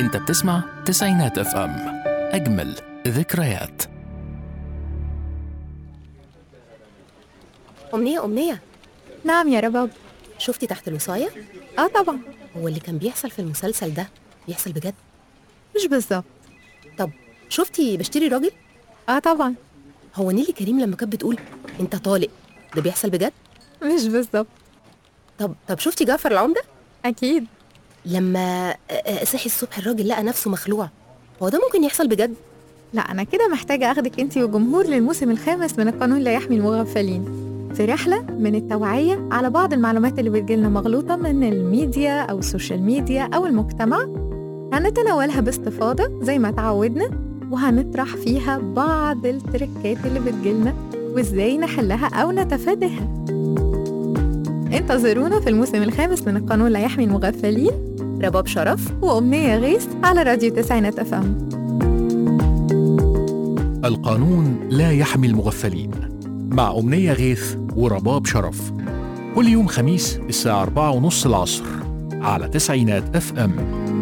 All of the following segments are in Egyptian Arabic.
انت بتسمع تسعينات اف ام اجمل ذكريات أمنية أمنية نعم يا رباب شفتي تحت الوصاية؟ اه طبعا هو اللي كان بيحصل في المسلسل ده بيحصل بجد؟ مش بالظبط طب شفتي بشتري راجل؟ اه طبعا هو نيلي كريم لما كانت بتقول أنت طالق ده بيحصل بجد؟ مش بالظبط طب طب شفتي جعفر العمدة؟ اكيد لما آه، آه، صحي الصبح الراجل لقى نفسه مخلوع هو ده ممكن يحصل بجد؟ لا انا كده محتاجه اخدك انت والجمهور للموسم الخامس من القانون لا يحمي المغفلين في رحلة من التوعية على بعض المعلومات اللي بتجيلنا مغلوطة من الميديا أو السوشيال ميديا أو المجتمع هنتناولها باستفاضة زي ما تعودنا وهنطرح فيها بعض التركات اللي بتجيلنا وإزاي نحلها أو نتفاداها انتظرونا في الموسم الخامس من القانون لا يحمي المغفلين رباب شرف وأمنية غيث على راديو تسعينات أف أم القانون لا يحمي المغفلين مع أمنية غيث ورباب شرف كل يوم خميس الساعة أربعة ونص العصر على تسعينات اف ام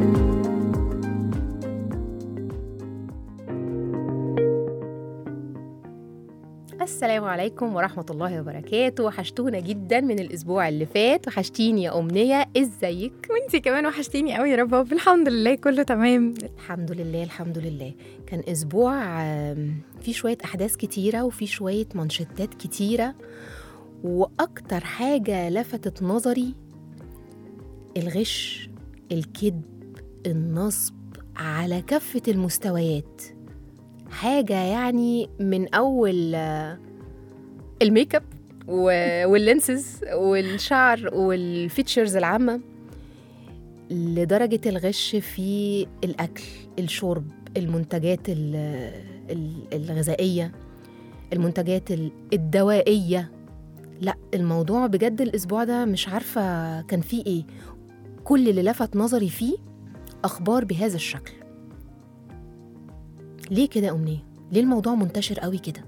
السلام عليكم ورحمة الله وبركاته وحشتونا جدا من الأسبوع اللي فات وحشتيني يا أمنية إزيك؟ وانتي كمان وحشتيني قوي يا رباب الحمد لله كله تمام الحمد لله الحمد لله كان أسبوع آم، فيه شوية أحداث كتيرة وفيه شوية منشطات كتيرة وأكتر حاجة لفتت نظري الغش الكذب النصب على كافة المستويات حاجة يعني من أول آه، الميك اب و- واللينسز والشعر والفيتشرز العامة لدرجة الغش في الأكل الشرب المنتجات ال- ال- الغذائية المنتجات ال- الدوائية لا الموضوع بجد الأسبوع ده مش عارفة كان فيه إيه كل اللي لفت نظري فيه أخبار بهذا الشكل ليه كده يا أمنية؟ ليه الموضوع منتشر قوي كده؟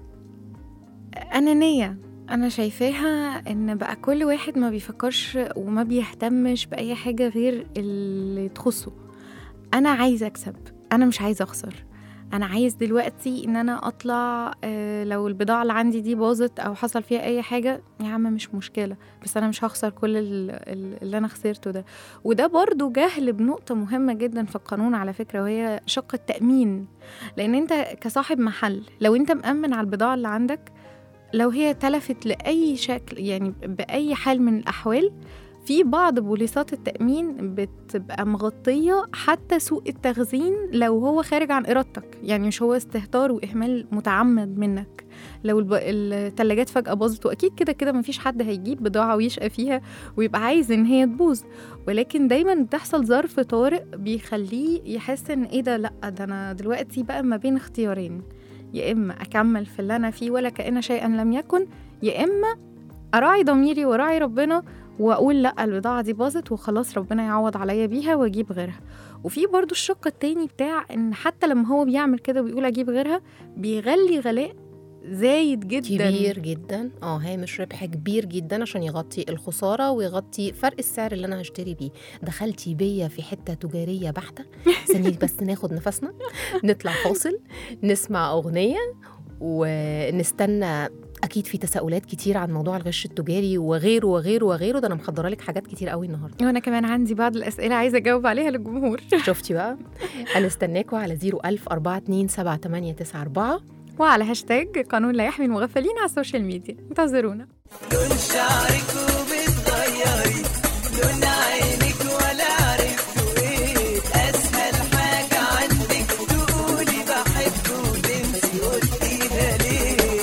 أنانية أنا شايفاها إن بقى كل واحد ما بيفكرش وما بيهتمش بأي حاجة غير اللي تخصه أنا عايزة أكسب أنا مش عايزة أخسر أنا عايز دلوقتي إن أنا أطلع آه، لو البضاعة اللي عندي دي باظت أو حصل فيها أي حاجة يا عم مش مشكلة بس أنا مش هخسر كل ال- ال- اللي أنا خسرته ده وده برضو جهل بنقطة مهمة جدا في القانون على فكرة وهي شق التأمين لأن أنت كصاحب محل لو أنت مأمن على البضاعة اللي عندك لو هي تلفت لأي شكل يعني بأي حال من الأحوال في بعض بوليصات التأمين بتبقى مغطية حتى سوء التخزين لو هو خارج عن إرادتك يعني مش هو استهتار وإهمال متعمد منك لو الب... التلاجات فجأة باظت وأكيد كده كده مفيش حد هيجيب بضاعة ويشقى فيها ويبقى عايز إن هي تبوظ ولكن دايما بتحصل ظرف طارئ بيخليه يحس إن إيه ده لأ ده أنا دلوقتي بقى ما بين اختيارين يا إما أكمل في اللي أنا فيه ولا كأن شيئا لم يكن يا إما أراعي ضميري وراعي ربنا وأقول لأ البضاعة دي باظت وخلاص ربنا يعوض عليا بيها وأجيب غيرها وفي برضو الشق التاني بتاع إن حتى لما هو بيعمل كده ويقول أجيب غيرها بيغلي غلاء زايد جدا كبير جدا اه هامش ربح كبير جدا عشان يغطي الخساره ويغطي فرق السعر اللي انا هشتري بيه دخلتي بيا في حته تجاريه بحته ثانيه بس ناخد نفسنا نطلع فاصل نسمع اغنيه ونستنى اكيد في تساؤلات كتير عن موضوع الغش التجاري وغيره وغيره وغيره ده انا محضره لك حاجات كتير قوي النهارده وأنا كمان عندي بعض الأسئلة عايزة أجاوب عليها للجمهور شفتي بقى هنستناكوا على 01000 427 وعلى هاشتاج قانون لا يحمي المغفلين على السوشيال ميديا انتظرونا لون شعرك وبتغيري لون عينك ولا عرفت ايه اسهل حاجة عندك تقولي بحبه وتنسي قلتيها ليه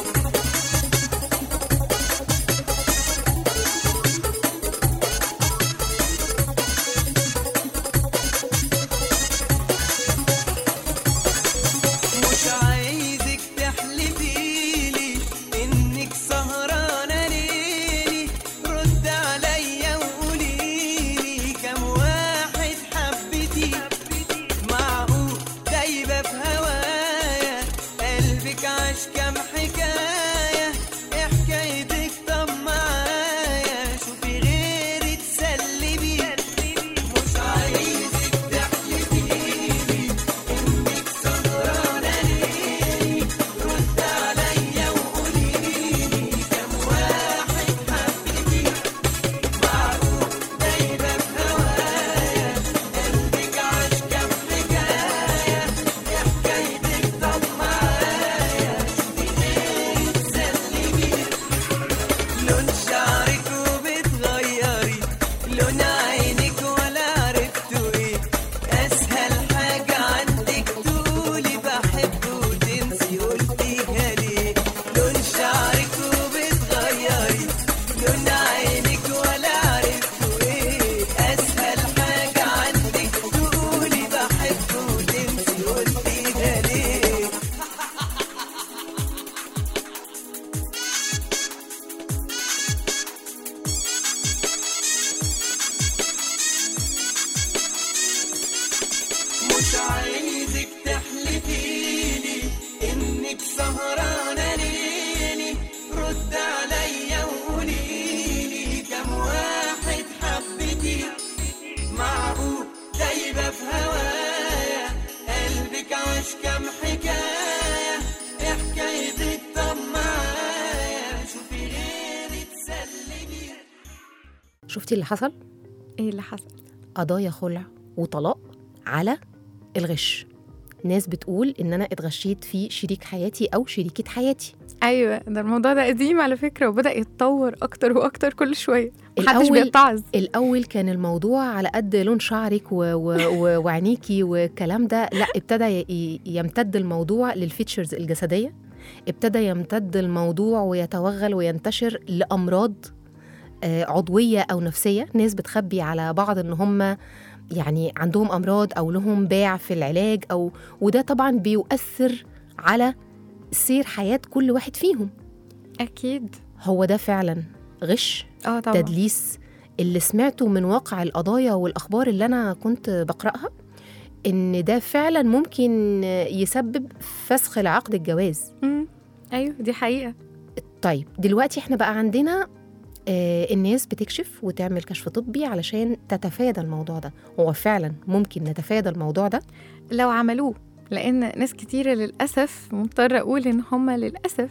مش عايزك تحلفيلي انك سهرانة ليلي رد شفتي اللي حصل ايه اللي حصل قضايا خلع وطلاق على الغش ناس بتقول ان انا اتغشيت في شريك حياتي او شريكة حياتي ايوه ده الموضوع ده قديم على فكره وبدا يتطور اكتر واكتر كل شويه محدش الأول- بيتعظ الاول كان الموضوع على قد لون شعرك و... و... و... وعينيكي والكلام ده لا ابتدى ي... ي- يمتد الموضوع للفيتشرز الجسديه ابتدى يمتد الموضوع ويتوغل وينتشر لامراض آه، عضويه او نفسيه ناس بتخبي على بعض ان هم يعني عندهم امراض او لهم باع في العلاج او وده طبعا بيؤثر على سير حياه كل واحد فيهم اكيد هو ده فعلا غش اه طبعا تدليس اللي سمعته من واقع القضايا والأخبار اللي أنا كنت بقرأها إن ده فعلا ممكن يسبب فسخ لعقد الجواز مم. ايوه دي حقيقه طيب دلوقتي احنا بقى عندنا آه الناس بتكشف وتعمل كشف طبي علشان تتفادى الموضوع ده هو فعلا ممكن نتفادى الموضوع ده لو عملوه لان ناس كتيره للاسف مضطره اقول ان هم للاسف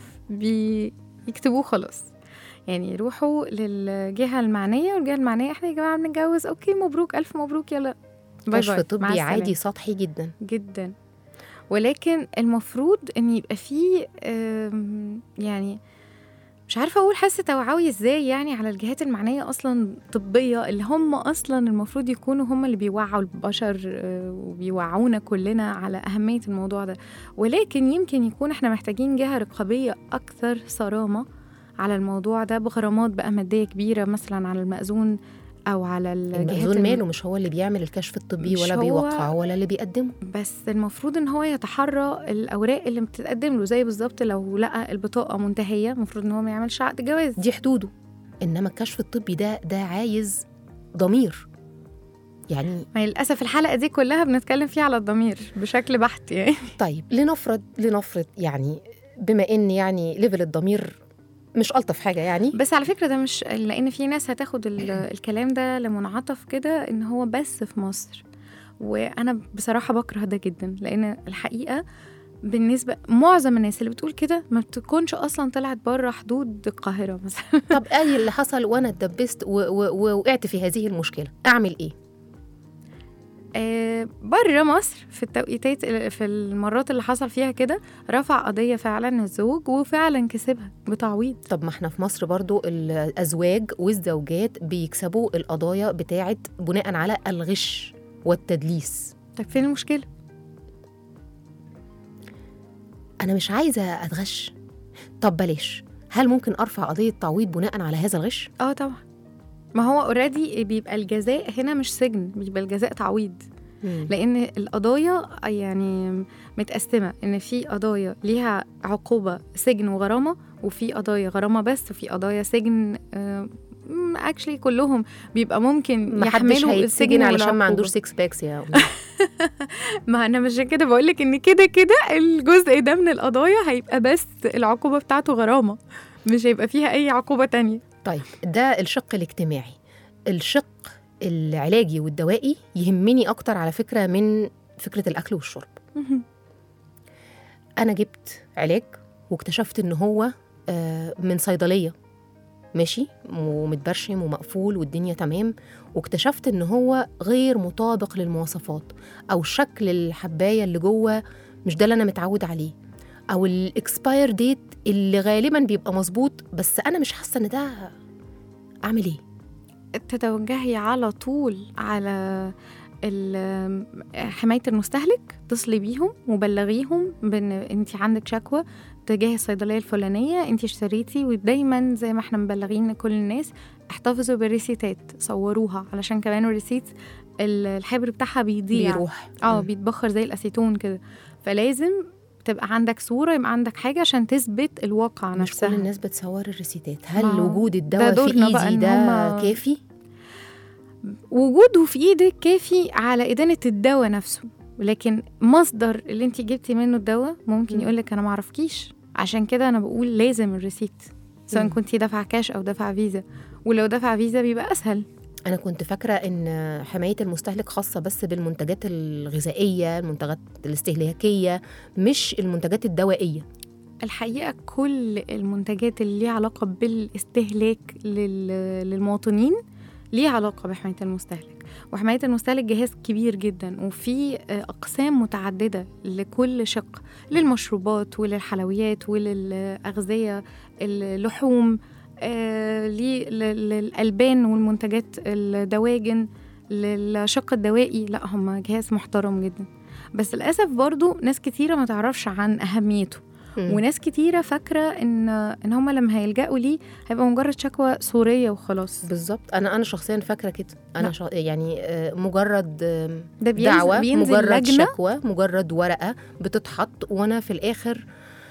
بيكتبوه خلاص يعني يروحوا للجهه المعنيه والجهه المعنيه احنا يا جماعه بنتجوز اوكي مبروك الف مبروك يلا باي كشف باي، مع طبي السلامة. عادي سطحي جدا جدا ولكن المفروض ان يبقى فيه آم، يعني مش عارفه اقول حس توعوي ازاي يعني على الجهات المعنيه اصلا طبيه اللي هم اصلا المفروض يكونوا هم اللي بيوعوا البشر آه، وبيوعونا كلنا على اهميه الموضوع ده ولكن يمكن يكون احنا محتاجين جهه رقابيه اكثر صرامه على الموضوع ده بغرامات بقى ماديه كبيره مثلا على المأذون او على الجهات المأذون الم- ماله مش هو اللي بيعمل الكشف الطبي مش ولا هو- بيوقعه ولا اللي بيقدمه بس المفروض ان هو يتحرى الاوراق اللي بتتقدم له زي بالظبط لو لقى البطاقه منتهيه المفروض ان هو ما يعملش عقد جواز دي حدوده انما الكشف الطبي ده ده عايز ضمير يعني ما هي للاسف الحلقه دي كلها بنتكلم فيها على الضمير بشكل بحت يعني طيب لنفرض لنفرض يعني بما ان يعني ليفل الضمير مش الطف حاجه يعني بس على فكره ده مش لان في ناس هتاخد ال- الكلام ده لمنعطف كده ان هو بس في مصر وانا بصراحه بكره ده جدا لان الحقيقه بالنسبه معظم الناس اللي بتقول كده ما بتكونش اصلا طلعت بره حدود القاهره مثلا طب اي اللي حصل وانا اتدبست و- و- ووقعت في هذه المشكله اعمل ايه آه، بره مصر في التوقيتات في المرات اللي حصل فيها كده رفع قضية فعلا الزوج وفعلا كسبها بتعويض طب ما احنا في مصر برضو الازواج والزوجات بيكسبوا القضايا بتاعه بناء على الغش والتدليس طب فين المشكلة؟ انا مش عايزه اتغش طب بلاش هل ممكن ارفع قضيه تعويض بناء على هذا الغش اه طبعا ما هو اوريدي بيبقى الجزاء هنا مش سجن بيبقى الجزاء تعويض لان القضايا يعني متقسمه ان في قضايا ليها عقوبه سجن وغرامه وفي قضايا غرامه بس وفي قضايا سجن اكشلي كلهم بيبقى ممكن ما حدش يحملوا هيتسجن السجن علشان ما والعقوبة. عندوش سكس باكس يا أمي. ما انا مش كده بقول لك ان كده كده الجزء ده من القضايا هيبقى بس العقوبه بتاعته غرامه مش هيبقى فيها اي عقوبه تانية طيب ده الشق الاجتماعي الشق العلاجي والدوائي يهمني اكتر على فكره من فكره الاكل والشرب انا جبت علاج واكتشفت ان هو آه، من صيدليه ماشي ومتبرشم ومقفول والدنيا تمام واكتشفت ان هو غير مطابق للمواصفات او شكل الحبايه اللي جوه مش ده اللي انا متعود عليه او الاكسباير ديت اللي غالبا بيبقى مظبوط بس انا مش حاسه ان ده اعمل ايه تتوجهي على طول على ال- حماية المستهلك اتصلي بيهم وبلغيهم بان انت عندك شكوى تجاه الصيدلية الفلانية انت اشتريتي ودايما زي ما احنا مبلغين كل الناس احتفظوا بالريسيتات صوروها علشان كمان الريسيت ال- الحبر بتاعها بيضيع بيروح اه مم. بيتبخر زي الاسيتون كده فلازم تبقى عندك صورة يبقى عندك حاجة عشان تثبت الواقع مش نفسها كل الناس بتصور الريسيتات هل ما هو وجود ده الدواء في دورنا بقى ايدي إن ده هما- كافي وجوده في ايدك كافي على ادانه الدواء نفسه لكن مصدر اللي انت جبتي منه الدواء ممكن مم. يقولك انا معرفكيش عشان كده انا بقول لازم الريسيت سواء مم. كنتي دافعه كاش او دافعه فيزا ولو دافعه فيزا بيبقى اسهل انا كنت فاكره ان حمايه المستهلك خاصه بس بالمنتجات الغذائيه المنتجات الاستهلاكيه مش المنتجات الدوائيه الحقيقه كل المنتجات اللي ليها علاقه بالاستهلاك لل- للمواطنين ليه علاقة بحماية المستهلك وحماية المستهلك جهاز كبير جدا وفي آه، أقسام متعددة لكل شق للمشروبات وللحلويات وللأغذية اللحوم آه، لي- ل- للألبان والمنتجات الدواجن للشق الدوائي لا هم جهاز محترم جدا بس للأسف برضو ناس كتيرة ما تعرفش عن أهميته مم. وناس كتيرة فاكرة إن إن هم لما هيلجأوا ليه هيبقى مجرد شكوى صورية وخلاص بالظبط انا انا شخصيا فاكره كده انا لا. شخ... يعني آه، مجرد آم، ده بينزل دعوه بينزل مجرد لجنة شكوى مجرد ورقه بتتحط وانا في الاخر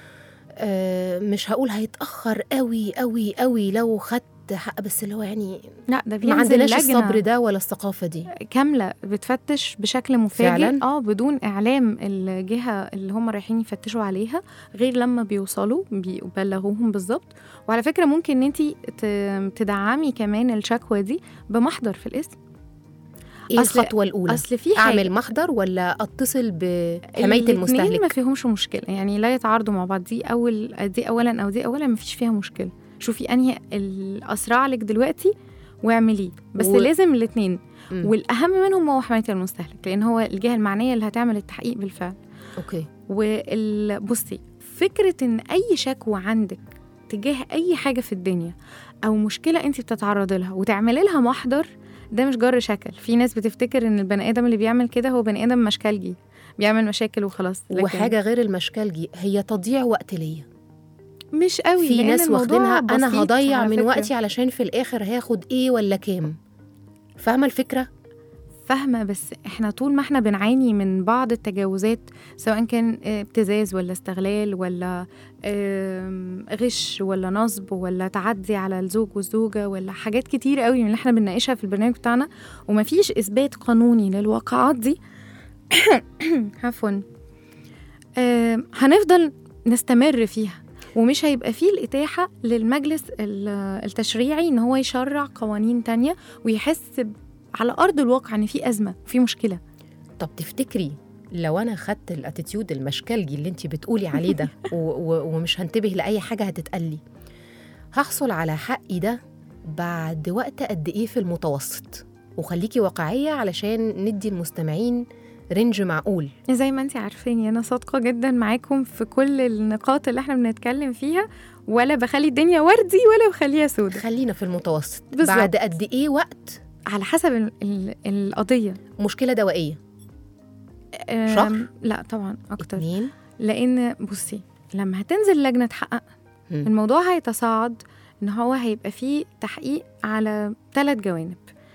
آه، مش هقول هيتاخر قوي قوي قوي لو خدت حق بس اللي هو يعني لا ده ما بينزل عندناش لجنة الصبر ده ولا الثقافه دي كاملة بتفتش بشكل مفاجئ فعلاً؟ اه بدون إعلام الجهة اللي هم رايحين يفتشوا عليها غير لما بيوصلوا بيبلغوهم بالظبط وعلى فكرة ممكن ان انت تدعمي كمان الشكوى دي بمحضر في الاسم ايه أصل- الخطوه الاولى اصل في حاجة اعمل محضر ولا اتصل بحمايه الاتنين ما المستهلك فيهمش مشكله يعني لا يتعارضوا مع بعض دي اول دي اولا او دي اولا ما فيش فيها مشكله شوفي انهي الاسرع لك دلوقتي واعمليه بس و- و... لازم الاثنين مم. والاهم منهم هو حمايه المستهلك لان هو الجهه المعنيه اللي هتعمل التحقيق بالفعل اوكي وبصي فكره ان اي شكوى عندك تجاه اي حاجه في الدنيا او مشكله انت بتتعرضي لها وتعملي لها محضر ده مش جر شكل في ناس بتفتكر ان البني ادم اللي بيعمل كده هو بني ادم مشكلجي بيعمل مشاكل وخلاص لكن وحاجه غير المشكلجي هي تضييع وقت ليا مش قوي في لأن ناس الموضوع واخدينها بسيط انا هضيع على من فكرة. وقتي علشان في الاخر هاخد ايه ولا كام فاهمه الفكره فاهمة بس احنا طول ما احنا بنعاني من بعض التجاوزات سواء كان اه، ابتزاز ولا استغلال ولا ام، غش ولا نصب ولا تعدي على الزوج والزوجة ولا حاجات كتير قوي من اللي احنا بنناقشها في البرنامج بتاعنا ومفيش اثبات قانوني للواقعات دي عفوا ام، هنفضل نستمر فيها ومش هيبقى فيه الإتاحة للمجلس ال- التشريعي إن هو يشرع قوانين تانية ويحس ب- على أرض الواقع إن في أزمة في مشكلة طب تفتكري لو انا خدت الاتيتيود المشكلجي اللي انت بتقولي عليه ده و- و- ومش هنتبه لاي حاجه هتتقلي هحصل على حقي ده بعد وقت قد ايه في المتوسط وخليكي واقعيه علشان ندي المستمعين رينج معقول زي ما انت عارفين أنا صادقة جدا معاكم في كل النقاط اللي احنا بنتكلم فيها ولا بخلي الدنيا وردي ولا بخليها سودة خلينا في المتوسط بالظبط. بعد قد ايه وقت على حسب ال- ال- القضية مشكله دوائيه أم، شهر؟ لا طبعا أكتر اتنين لأن بصي لما هتنزل لجنة تحقق مم. الموضوع هيتصاعد ان هو هيبقى فيه تحقيق على ثلاث جوانب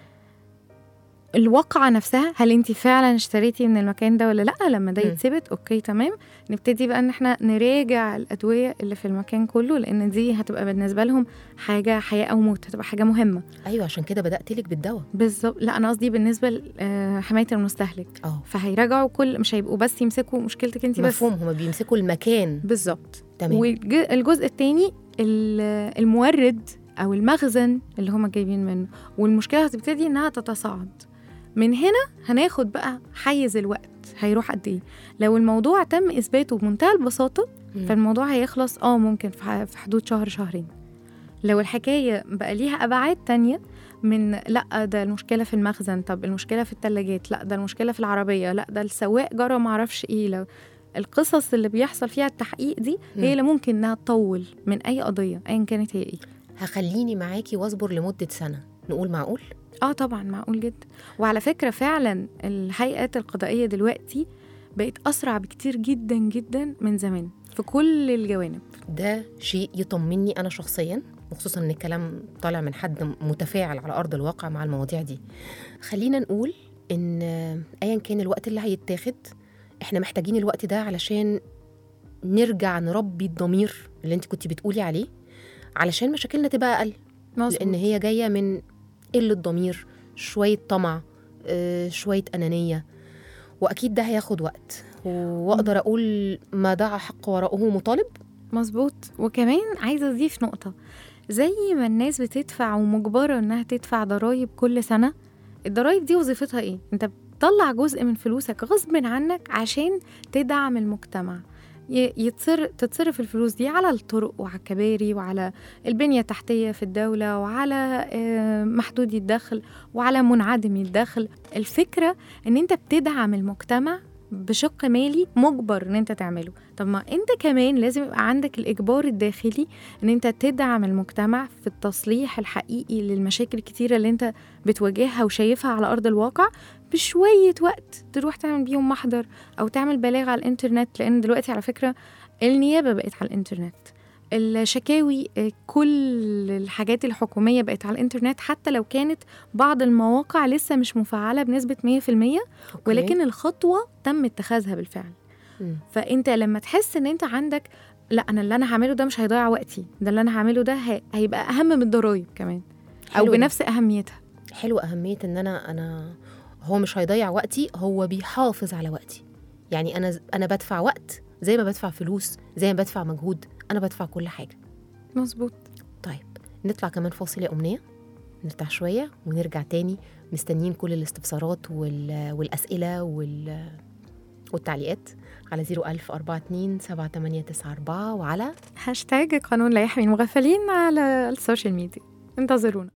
الواقعة نفسها هل انت فعلا اشتريتي من المكان ده ولا لا لما ده مم. يتثبت اوكي تمام نبتدي بقى ان احنا نراجع الادوية اللي في المكان كله لان دي هتبقى بالنسبة لهم حاجة حياة او موت هتبقى حاجة مهمة ايوه عشان كده بدات لك بالدواء بالظبط لا انا قصدي بالنسبة لحماية المستهلك اه فهيراجعوا كل مش هيبقوا بس يمسكوا مشكلتك انت بس مفهوم هما بيمسكوا المكان بالظبط تمام والجزء الثاني المورد او المخزن اللي هما جايبين منه والمشكله هتبتدي انها تتصاعد من هنا هناخد بقى حيز الوقت هيروح قد ايه لو الموضوع تم اثباته بمنتهى البساطه مم. فالموضوع هيخلص اه ممكن في ح- في حدود شهر شهرين لو الحكايه بقى ليها ابعاد تانية من لا ده المشكله في المخزن طب المشكله في الثلاجات لا ده المشكله في العربيه لا ده السواق جرى معرفش ايه لو القصص اللي بيحصل فيها التحقيق دي مم. هي اللي ممكن انها تطول من اي قضيه ايا كانت هي ايه هخليني معاكي واصبر لمده سنه نقول معقول اه طبعا معقول جدا وعلى فكره فعلا الهيئات القضائيه دلوقتي بقت اسرع بكتير جدا جدا من زمان في كل الجوانب ده شيء يطمني انا شخصيا وخصوصا ان الكلام طالع من حد متفاعل على ارض الواقع مع المواضيع دي خلينا نقول ان ايا كان الوقت اللي هيتاخد احنا محتاجين الوقت ده علشان نرجع نربي الضمير اللي انت كنت بتقولي عليه علشان مشاكلنا تبقى اقل لان هي جايه من قله ضمير شويه طمع آه، شويه انانيه واكيد ده هياخد وقت واقدر اقول ما دعا حق وراءه مطالب مظبوط وكمان عايزه اضيف نقطه زي ما الناس بتدفع ومجبره انها تدفع ضرائب كل سنه الضرائب دي وظيفتها ايه انت بتطلع جزء من فلوسك غصب عنك عشان تدعم المجتمع ي- يتصر تتصرف الفلوس دي على الطرق وعلى الكباري وعلى البنية التحتية في الدولة وعلى آه، محدودي الدخل وعلى منعدمي الدخل الفكرة ان انت بتدعم المجتمع بشق مالي مجبر ان انت تعمله طب ما انت كمان لازم يبقى عندك الاجبار الداخلي ان انت تدعم المجتمع في التصليح الحقيقي للمشاكل الكتيرة اللي انت بتواجهها وشايفها على ارض الواقع بشوية وقت تروح تعمل بيهم محضر او تعمل بلاغ على الانترنت لان دلوقتي على فكرة النيابة بقت على الانترنت الشكاوي آه، كل الحاجات الحكومية بقت على الانترنت حتى لو كانت بعض المواقع لسه مش مفعلة بنسبة 100% أوكي. ولكن الخطوة تم اتخاذها بالفعل مم. فانت لما تحس ان انت عندك لا انا اللي انا هعمله ده مش هيضيع وقتي ده اللي انا هعمله ده هي- هيبقى اهم من الضرايب كمان او حلو ده. بنفس اهميتها حلو أهمية إن أنا أنا هو مش هيضيع وقتي هو بيحافظ على وقتي يعني أنا أنا بدفع وقت زي ما بدفع فلوس زي ما بدفع مجهود أنا بدفع كل حاجة مظبوط طيب نطلع كمان فاصل يا أمنية نرتاح شوية ونرجع تاني مستنيين كل الاستفسارات وال... والأسئلة وال... والتعليقات على 01000 42 7894 وعلى هاشتاج قانون لا يحمي المغفلين على السوشيال ميديا انتظرونا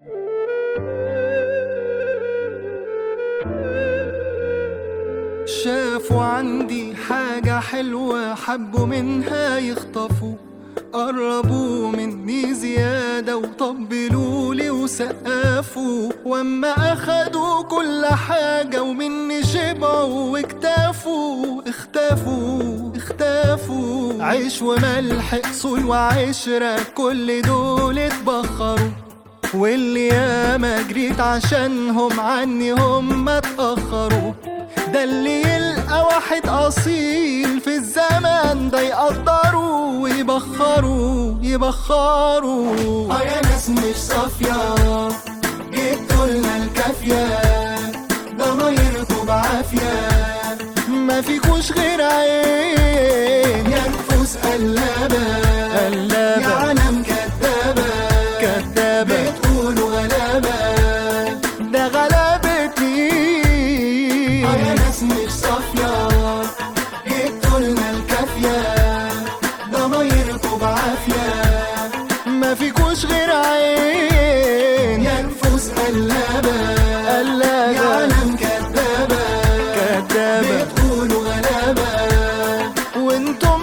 شافوا عندي حاجة حلوة حبوا منها يخطفوا قربوا مني زيادة وطبلوا لي وسقفوا واما اخدوا كل حاجة ومني شبعوا واكتفوا اختفوا اختفوا عيش وملح اصول وعشرة كل دول اتبخروا واللي ياما جريت عشانهم عني هم اتأخروا ده اللي يلقى واحد أصيل في الزمن ده يقدروا ويبخروا يبخروا اه يا ناس مش صافية جبتوا لنا الكافية ضمايركوا بعافية ما فيكوش غير عين يا نفوس قلابة قلابة يا عالم كدابة كدابة بتقولوا غلابة ده غلابة مين اه يا ناس مش صافية جبتوا لنا الكافية ضمايركوا بعافية ما فيكوش غير عين يا نفوس قلابة قلابة يا عالم كدابة كدابة بتقولوا غلابة وانتم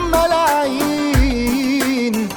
ملاعين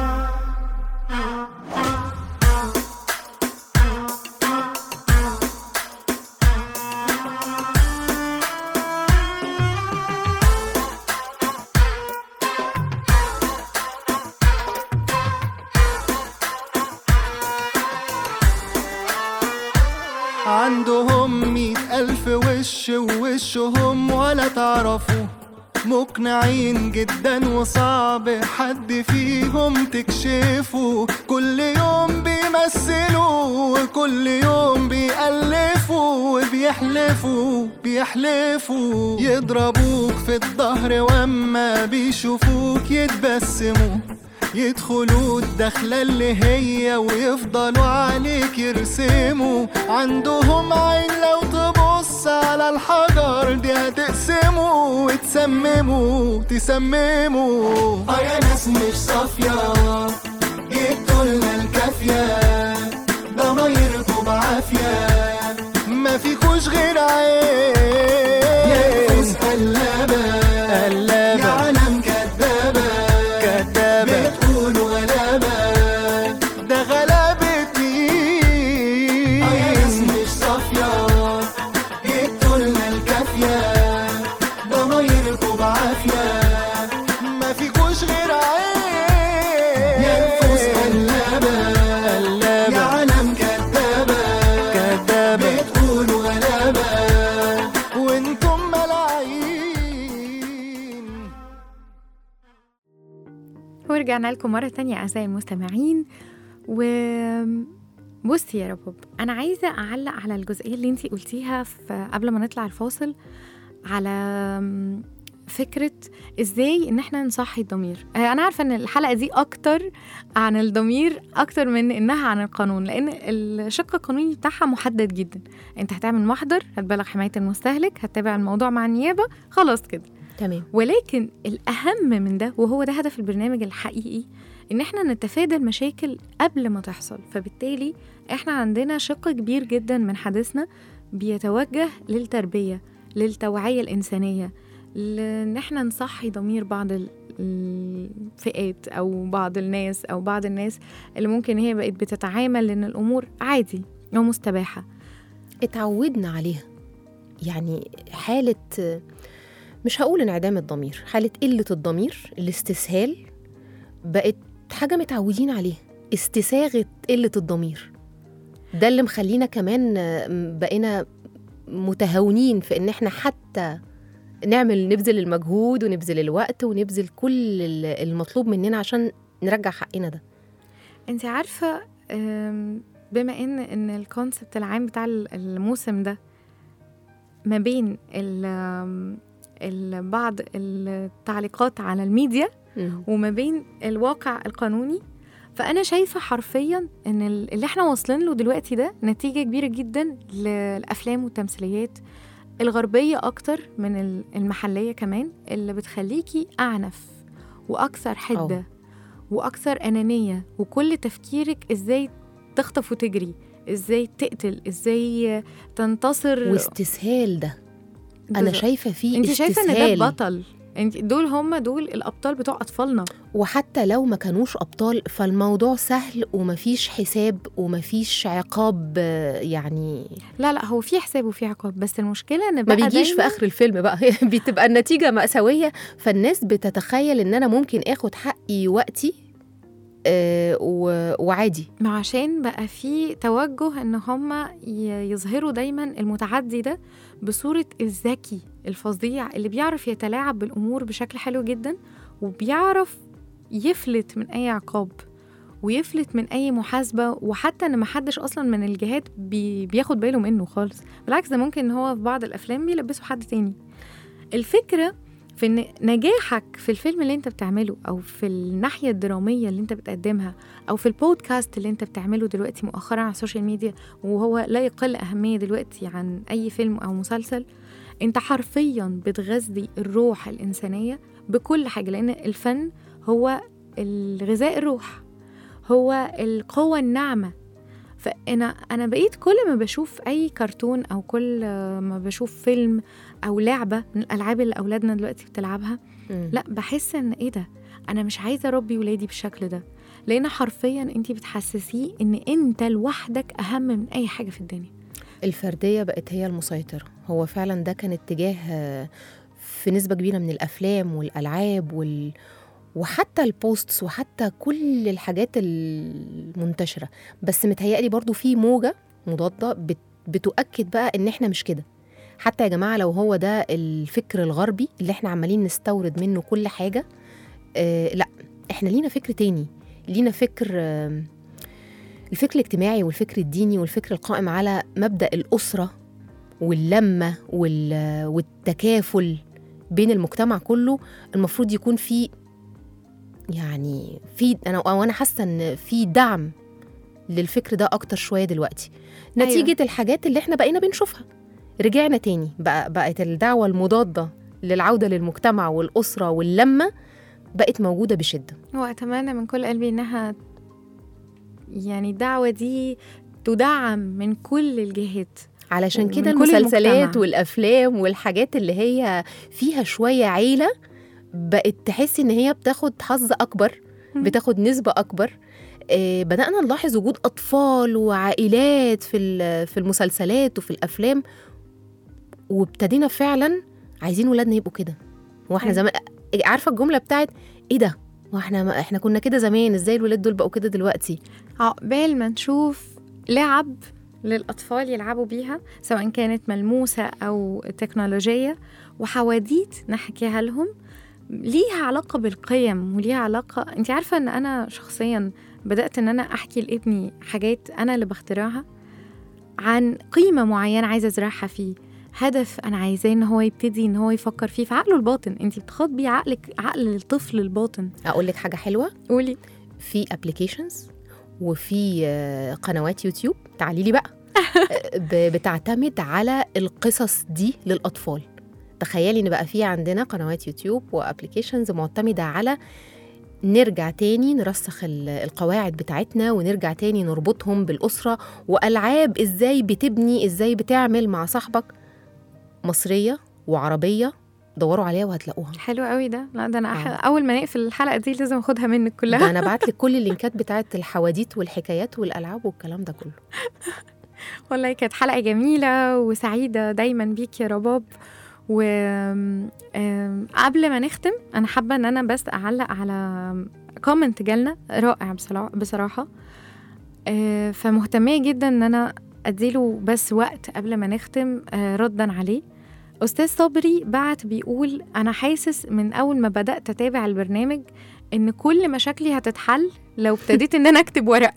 عندهم مئة ألف وش ووشهم ولا تعرفوا مقنعين جدا وصعب حد فيهم تكشفوا كل يوم بيمثلوا وكل يوم بيألفوا وبيحلفوا بيحلفوا يضربوك في الظهر واما بيشوفوك يتبسموا يدخلوا الدخلة اللي هي ويفضلوا عليك يرسموا عندهم عين لو تبص على الحجر دي هتقسموا وتسمموا تسمموا اه يا ناس مش صافية جبتوا لنا الكافية ضمايركوا بعافية ما فيكوش غير عين يا نفوس قلابة قلابة يا عالم كدابة كدابة بتقولوا غلابة ده غلابة مين اه يا ناس مش صافية جبتوا لنا الكافية ضمايركوا بعافية ما فيكوش غير عين يا نفوس قلابة قلابة يا عالم كدابة كدابة بتقولوا غلابة وانتم ملاعين ورجعنا لكم مرة تانية أعزائي المستمعين و بصي يا رباب أنا عايزة أعلق على الجزئية اللي انتي قلتيها في قبل ما نطلع الفاصل على فكرة ازاي ان احنا نصحي الضمير آه، انا عارفة ان الحلقة دي اكتر عن الضمير اكتر من انها عن القانون لان الشق القانوني بتاعها محدد جدا انت هتعمل محضر هتبلغ حماية المستهلك هتتابع الموضوع مع النيابة خلاص كده تمام ولكن الأهم من ده وهو ده هدف البرنامج الحقيقي إن إحنا نتفادى المشاكل قبل ما تحصل فبالتالي إحنا عندنا شق كبير جدا من حديثنا بيتوجه للتربية للتوعية الإنسانية لإن إحنا نصحي ضمير بعض ال- الفئات أو بعض الناس أو بعض الناس اللي ممكن هي بقت بتتعامل إن الأمور عادي أو مستباحة اتعودنا عليها يعني حالة مش هقول انعدام الضمير حالة قلة الضمير الاستسهال بقت حاجة متعودين عليها استساغة قلة الضمير ده اللي مخلينا كمان آه، بقينا متهاونين في ان احنا حتى نعمل نبذل المجهود ونبذل الوقت ونبذل كل ال- المطلوب مننا عشان نرجع حقنا ده انت عارفه أم، بما ان ان الكونسبت العام بتاع ال- الموسم ده ما بين ال أم، ال- بعض التعليقات على الميديا وما بين الواقع القانوني فانا شايفه حرفيا ان ال- اللي احنا واصلين له دلوقتي ده نتيجه كبيره جدا للافلام والتمثيليات الغربيه اكتر من ال- المحليه كمان اللي بتخليكي اعنف واكثر حده أوه. واكثر انانيه وكل تفكيرك ازاي تخطف وتجري ازاي تقتل ازاي تنتصر واستسهال ده انا بالظبط. شايفه فيه انت شايفه ان استسهال. ده بطل انت دول هم دول الابطال بتوع اطفالنا وحتى لو ما كانوش ابطال فالموضوع سهل ومفيش حساب ومفيش عقاب آه، يعني لا لا هو في حساب وفي عقاب بس المشكله ان ما بقى بيجيش في دايماً- اخر الفيلم بقى بتبقى النتيجه مأساويه فالناس بتتخيل ان انا ممكن اخد حقي وقتي آه، و- وعادي ما عشان بقى في توجه ان هم ي- يظهروا دايما المتعدي ده بصوره الذكي الفظيع اللي بيعرف يتلاعب بالامور بشكل حلو جدا وبيعرف يفلت من اي عقاب ويفلت من اي محاسبه وحتى ان محدش اصلا من الجهات بي بياخد باله منه خالص بالعكس ده ممكن ان هو في بعض الافلام بيلبسوا حد تاني الفكره في ان نجاحك في الفيلم اللي انت بتعمله او في الناحيه الدراميه اللي انت بتقدمها او في البودكاست اللي انت بتعمله دلوقتي مؤخرا على السوشيال ميديا وهو لا يقل اهميه دلوقتي عن اي فيلم او مسلسل انت حرفيا بتغذي الروح الانسانيه بكل حاجه لان الفن هو الغذاء الروح هو القوه الناعمه فانا انا بقيت كل ما بشوف اي كرتون او كل ما بشوف فيلم او لعبه من الالعاب اللي اولادنا دلوقتي بتلعبها مم. لا بحس ان ايه ده انا مش عايزه اربي ولادي بالشكل ده لان حرفيا انت بتحسسيه ان انت لوحدك اهم من اي حاجه في الدنيا الفرديه بقت هي المسيطره هو فعلا ده كان اتجاه آه، في نسبه كبيره من الافلام والالعاب وال وحتى البوستس وحتى كل الحاجات المنتشره بس متهيألي برضو في موجه مضاده بت بتؤكد بقى ان احنا مش كده حتى يا جماعه لو هو ده الفكر الغربي اللي احنا عمالين نستورد منه كل حاجه آه لا احنا لينا فكر تاني لينا فكر آه الفكر الاجتماعي والفكر الديني والفكر القائم على مبدأ الأسرة واللمة وال- والتكافل بين المجتمع كله المفروض يكون في يعني في انا او انا حاسه ان في دعم للفكر ده اكتر شويه دلوقتي نتيجه أيوة. الحاجات اللي احنا بقينا بنشوفها رجعنا تاني بقى بقت الدعوه المضاده للعوده للمجتمع والاسره واللمه بقت موجوده بشده واتمنى من كل قلبي انها يعني الدعوه دي تدعم من كل الجهات علشان ومن كده كل المسلسلات المجتمع. والافلام والحاجات اللي هي فيها شويه عيله بقت تحس ان هي بتاخد حظ اكبر مم. بتاخد نسبه اكبر آه، بدانا نلاحظ وجود اطفال وعائلات في ال- في المسلسلات وفي الافلام وابتدينا فعلا عايزين ولادنا يبقوا كده واحنا أيوة. زمان عارفه الجمله بتاعت ايه ده واحنا ما احنا كنا كده زمان ازاي الولاد دول بقوا كده دلوقتي عقبال ما نشوف لعب للأطفال يلعبوا بيها سواء كانت ملموسة أو تكنولوجية وحواديت نحكيها لهم ليها علاقة بالقيم وليها علاقة أنت عارفة أن أنا شخصيا بدأت أن أنا أحكي لابني حاجات أنا اللي بخترعها عن قيمة معينة عايزة أزرعها فيه هدف أنا عايزاه إن هو يبتدي إن هو يفكر فيه في عقله الباطن أنت بتخاطبي عقلك عقل الطفل الباطن اقول لك حاجه حلوه قولي في ابلكيشنز وفي آه، قنوات يوتيوب تعالي لي بقى آه، ب- بتعتمد على القصص دي للاطفال تخيلي ان بقى في عندنا قنوات يوتيوب وابلكيشنز معتمده على نرجع تاني نرسخ ال- القواعد بتاعتنا ونرجع تاني نربطهم بالأسرة وألعاب إزاي بتبني إزاي بتعمل مع صاحبك مصرية وعربية دوروا عليها وهتلاقوها حلو قوي ده لا ده انا آه. أح... اول ما نقفل الحلقه دي لازم اخدها منك ده كلها أنا بعت لك كل اللينكات بتاعت الحواديت والحكايات والألعاب والكلام ده كله والله كانت حلقه جميله وسعيده دايما بيك يا رباب و آم، قبل ما نختم انا حابه ان انا بس اعلق على كومنت جالنا رائع بصلا- بصراحه آه، فمهتميه جدا ان انا اديله بس وقت قبل ما نختم آه، ردا عليه استاذ صبري بعت بيقول انا حاسس من اول ما بدات اتابع البرنامج ان كل مشاكلي هتتحل لو ابتديت ان انا اكتب ورق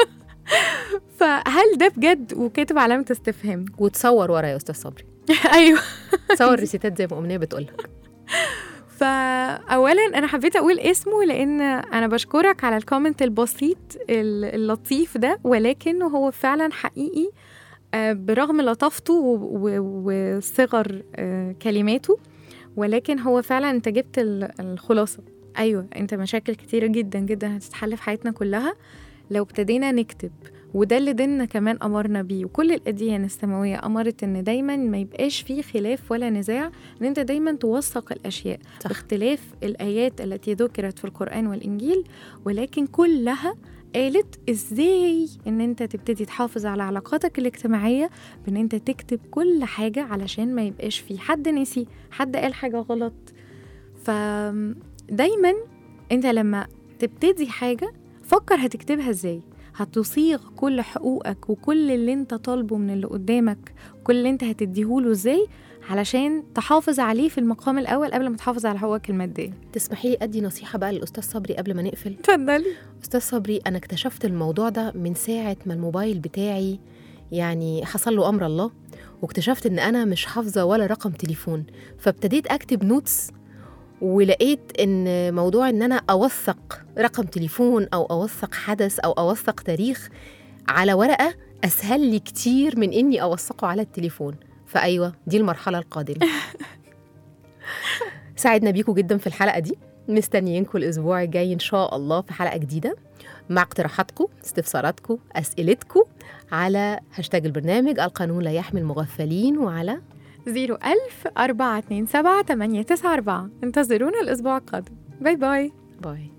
فهل ده بجد وكاتب علامه استفهام وتصور ورا يا أستاذ صبري ايوه تصور ريسيتات زي ما أمنية بتقولك فاولا انا حبيت اقول اسمه لان انا بشكرك على الكومنت البسيط ال- اللطيف ده ولكن هو فعلا حقيقي آه، برغم لطافته و- و- وصغر آه، كلماته ولكن هو فعلا انت جبت ال- الخلاصه ايوه انت مشاكل كتيره جدا جدا هتتحل في حياتنا كلها لو ابتدينا نكتب وده اللي ديننا كمان امرنا بيه وكل الاديان السماويه امرت ان دايما ما يبقاش فيه خلاف ولا نزاع ان انت دايما توثق الاشياء صح. باختلاف الايات التي ذكرت في القران والانجيل ولكن كلها قالت ازاي ان انت تبتدي تحافظ على علاقاتك الاجتماعيه بان انت تكتب كل حاجه علشان ما يبقاش في حد نسي حد قال حاجه غلط فدايما انت لما تبتدي حاجه فكر هتكتبها ازاي هتصيغ كل حقوقك وكل اللي انت طالبه من اللي قدامك كل اللي انت هتديهوله ازاي علشان تحافظ عليه في المقام الاول قبل ما تحافظ على حقوقك الماديه تسمحي لي أدي نصيحة بقى للأستاذ صبري قبل ما نقفل اتفضلي أستاذ صبري أنا اكتشفت الموضوع ده من ساعة ما الموبايل بتاعي يعني حصل له أمر الله واكتشفت إن أنا مش حافظة ولا رقم تليفون فابتديت أكتب نوتس ولقيت إن موضوع إن أنا أوثق رقم تليفون أو أوثق حدث أو أوثق تاريخ على ورقة أسهل لي كتير من إني أوثقه على التليفون فأيوة دي المرحلة القادمة سعدنا بيكم جدا في الحلقة دي مستنيينكم الأسبوع الجاي إن شاء الله في حلقة جديدة مع اقتراحاتكم استفساراتكم أسئلتكم على هاشتاج البرنامج القانون لا يحمي المغفلين وعلى زيرو ألف أربعة اتنين سبعة تمانية تسعة أربعة انتظرونا الأسبوع القادم باي باي باي